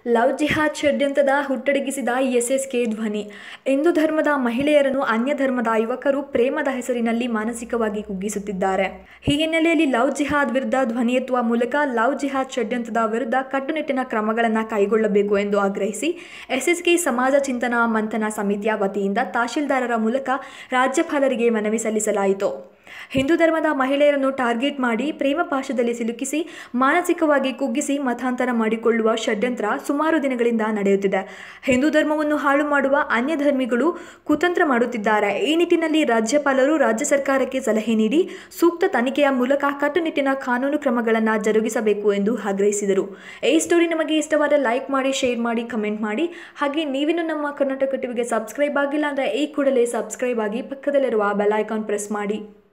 love ಜಿಹಾದ್ ಷಡ್ಯಂತ್ರದ ಹುಟ್ಟಡಗಿಸಿದ SSK ಧ್ವನಿ ಹಿಂದೂ ಧರ್ಮದ ಮಹಿಳೆಯರನ್ನು ಅನ್ಯ ಧರ್ಮದ ಯುವಕರು ಪ್ರೇಮದ ಹೆಸರಿನಲ್ಲಿ ಮಾನಸಿಕವಾಗಿ ಕುಗ್ಗಿಸುತ್ತಿದ್ದಾರೆ ಈ ಹಿನ್ನೆಲೆಯಲ್ಲಿ ಲವ್ ಜಿಹಾದ್ ವಿರುದ್ಧ ಧ್ವನಿ ಎತ್ತುವ ಮೂಲಕ ಲವ್ ಜಿಹಾದ್ ಷಡ್ಯಂತ್ರದ ವಿರುದ್ಧ ಕಟ್ಟುನಿಟ್ಟಿನ ಕ್ರಮಗಳನ್ನು ಕೈಗೊಳ್ಳಬೇಕು ಎಂದು ಆಗ್ರಹಿಸಿ ಎಸ್ಎಸ್ಕೆ ಸಮಾಜ ಚಿಂತನಾ ಮಂಥನ ಸಮಿತಿಯ ವತಿಯಿಂದ ತಹಶೀಲ್ದಾರರ ಮೂಲಕ ರಾಜ್ಯಪಾಲರಿಗೆ ಮನವಿ ಸಲ್ಲಿಸಲಾಯಿತು ಹಿಂದೂ ಧರ್ಮದ ಮಹಿಳೆಯರನ್ನು ಟಾರ್ಗೆಟ್ ಮಾಡಿ ಪ್ರೇಮ ಪಾಶದಲ್ಲಿ ಸಿಲುಕಿಸಿ ಮಾನಸಿಕವಾಗಿ ಕುಗ್ಗಿಸಿ ಮತಾಂತರ ಮಾಡಿಕೊಳ್ಳುವ ಷಡ್ಯಂತ್ರ ಸುಮಾರು ದಿನಗಳಿಂದ ನಡೆಯುತ್ತಿದೆ ಹಿಂದೂ ಧರ್ಮವನ್ನು ಹಾಳು ಮಾಡುವ ಅನ್ಯ ಧರ್ಮಿಗಳು ಕುತಂತ್ರ ಮಾಡುತ್ತಿದ್ದಾರೆ ಈ ನಿಟ್ಟಿನಲ್ಲಿ ರಾಜ್ಯಪಾಲರು ರಾಜ್ಯ ಸರ್ಕಾರಕ್ಕೆ ಸಲಹೆ ನೀಡಿ ಸೂಕ್ತ ತನಿಖೆಯ ಮೂಲಕ ಕಟ್ಟುನಿಟ್ಟಿನ ಕಾನೂನು ಕ್ರಮಗಳನ್ನು ಜರುಗಿಸಬೇಕು ಎಂದು ಆಗ್ರಹಿಸಿದರು ಈ ಸ್ಟೋರಿ ನಮಗೆ ಇಷ್ಟವಾದ ಲೈಕ್ ಮಾಡಿ ಶೇರ್ ಮಾಡಿ ಕಮೆಂಟ್ ಮಾಡಿ ಹಾಗೆ ನೀವಿನ್ನು ನಮ್ಮ ಕರ್ನಾಟಕ ಟಿವಿಗೆ ಸಬ್ಸ್ಕ್ರೈಬ್ ಆಗಿಲ್ಲ ಅಂದರೆ ಈ ಕೂಡಲೇ ಸಬ್ಸ್ಕ್ರೈಬ್ ಆಗಿ ಪಕ್ಕದಲ್ಲಿರುವ ಬೆಲ್ ಐಕಾನ್ ಪ್ರೆಸ್ ಮಾಡಿ